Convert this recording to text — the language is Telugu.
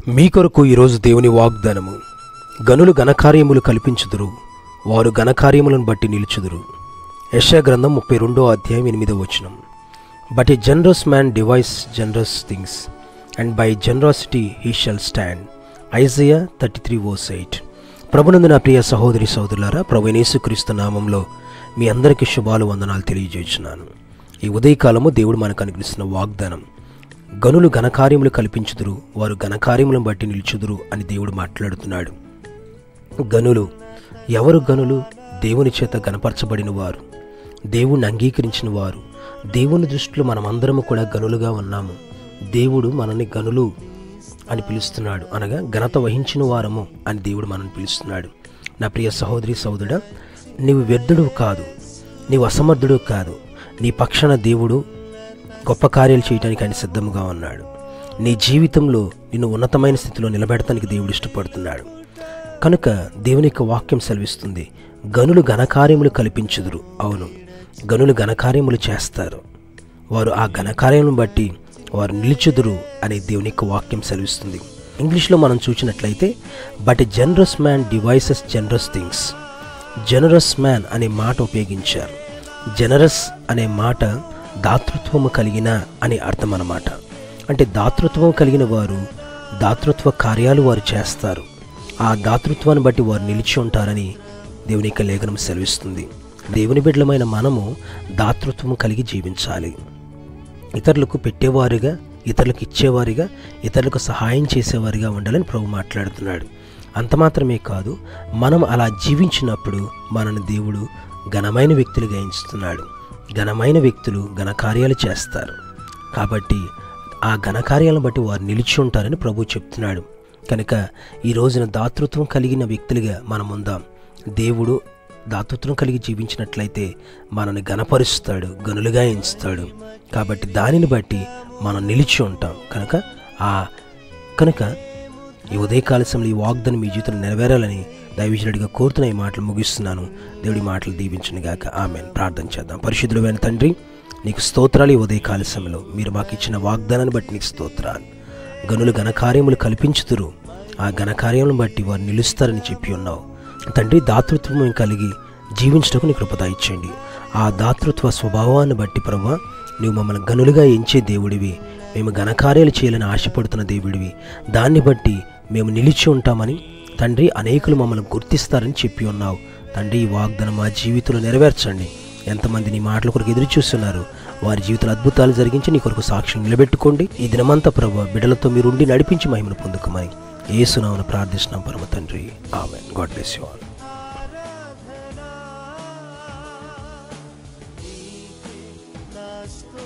మీ కొరకు ఈరోజు దేవుని వాగ్దానము గనులు ఘనకార్యములు కల్పించుదురు వారు ఘనకార్యములను బట్టి నిలుచుదురు యశా గ్రంథం ముప్పై రెండో అధ్యాయం ఎనిమిదో వచనం but a generous man devises generous things and by generosity he shall stand Isaiah thirty three ఓస్ ఎయిట్ ప్రభునందు నా ప్రియ సహోదరి సహోదరులారా ప్రభు యేసుక్రీస్తు నామంలో మీ అందరికీ శుభాలు వందనాలు తెలియజేస్తున్నాను ఈ ఉదయకాలము దేవుడు మనకు అనుగ్రహిస్తున్న వాగ్దానం గనులు ఘనకార్యములు కల్పించుదురు వారు ఘనకార్యములను బట్టి నిలుచుదురు అని దేవుడు మాట్లాడుతున్నాడు గనులు ఎవరు గనులు దేవుని చేత గనపరచబడిన వారు దేవుణ్ణి అంగీకరించిన వారు దేవుని దృష్టిలో మనమందరము కూడా గనులుగా ఉన్నాము దేవుడు మనల్ని గనులు అని పిలుస్తున్నాడు అనగా ఘనత వహించిన వారము అని దేవుడు మనల్ని పిలుస్తున్నాడు నా ప్రియ సహోదరి సహోదరుడా నీవు వ్యర్థుడు కాదు నీవు అసమర్థుడు కాదు నీ పక్షాన దేవుడు గొప్ప కార్యాలు చేయడానికి ఆయన సిద్ధంగా ఉన్నాడు నీ జీవితంలో నిన్ను ఉన్నతమైన స్థితిలో నిలబెడటానికి దేవుడు ఇష్టపడుతున్నాడు కనుక దేవుని యొక్క వాక్యం సెలవిస్తుంది గనులు ఘనకార్యములు కల్పించుదురు అవును గనులు ఘనకార్యములు చేస్తారు వారు ఆ ఘనకార్యములను బట్టి వారు నిలుచుదురు అనే దేవుని యొక్క వాక్యం సెలవిస్తుంది ఇంగ్లీష్లో మనం చూసినట్లయితే but generous man devises generous things generous man అనే మాట ఉపయోగించారు జనరస్ అనే మాట దాతృత్వము కలిగిన అనే అర్థం అన్నమాట అంటే దాతృత్వం కలిగిన వారు దాతృత్వ కార్యాలు వారు చేస్తారు ఆ దాతృత్వాన్ని బట్టి వారు నిలిచి ఉంటారని దేవుని యొక్క లేఖనం సెలవిస్తుంది దేవుని బిడ్డలమైన మనము దాతృత్వం కలిగి జీవించాలి ఇతరులకు పెట్టేవారుగా ఇతరులకు ఇచ్చేవారిగా ఇతరులకు సహాయం చేసేవారిగా ఉండాలని ప్రభు మాట్లాడుతున్నాడు అంత మాత్రమే కాదు మనం అలా జీవించినప్పుడు మనని దేవుడు ఘనమైన వ్యక్తులుగా ఎంచుతున్నాడు ఘనమైన వ్యక్తులు ఘనకార్యాలు చేస్తారు కాబట్టి ఆ ఘనకార్యాలను బట్టి వారు నిలిచి ఉంటారని ప్రభు చెప్తున్నాడు కనుక ఈ రోజున దాతృత్వం కలిగిన వ్యక్తులుగా మనం ఉందాం దేవుడు దాతృత్వం కలిగి జీవించినట్లయితే మనల్ని గనపరుస్తాడు గనులుగా ఎంచుతాడు కాబట్టి దానిని బట్టి మనం నిలిచి ఉంటాం కనుక ఆ కనుక ఈ ఉదయకాల సమయంలో ఈ వాగ్దానం మీ జీవితంలో నెరవేరాలని దైవజనుడిగా కోరుతున్న ఈ మాటలు ముగిస్తున్నాను దేవుడి మాటలు దీవించిన గాక ఆమె ప్రార్థన చేద్దాం పరిశుద్ధులైన తండ్రి నీకు స్తోత్రాలు ఈ ఉదయకాల సమయంలో మీరు మాకు ఇచ్చిన వాగ్దానాన్ని బట్టి నీకు స్తోత్రాలు గనులు ఘనకార్యములు కల్పించుతురు ఆ ఘనకార్యములను బట్టి వారు నిలుస్తారని చెప్పి ఉన్నావు తండ్రి దాతృత్వం కలిగి జీవించటకు నీ కృపద ఇచ్చేయండి ఆ దాతృత్వ స్వభావాన్ని బట్టి ప్రభా నువ్వు మమ్మల్ని గనులుగా ఎంచే దేవుడివి మేము ఘనకార్యాలు చేయాలని ఆశపడుతున్న దేవుడివి దాన్ని బట్టి మేము నిలిచి ఉంటామని తండ్రి అనేకులు మమ్మల్ని గుర్తిస్తారని చెప్పి ఉన్నావు తండ్రి ఈ వాగ్దానం మా జీవితంలో నెరవేర్చండి ఎంతమంది నీ మాటల కొరకు ఎదురు చూస్తున్నారు వారి జీవితంలో అద్భుతాలు జరిగించి నీ కొరకు సాక్ష్యం నిలబెట్టుకోండి ఈ దినమంతా ప్రభు బిడ్డలతో మీరు ఉండి నడిపించి మహిమను పొందుకోమని ఏసునామను ప్రార్థిస్తున్నాం పరమ తండ్రి ఆమె గాడ్ బ్లెస్ యు ఆల్ నా స్తోత్రం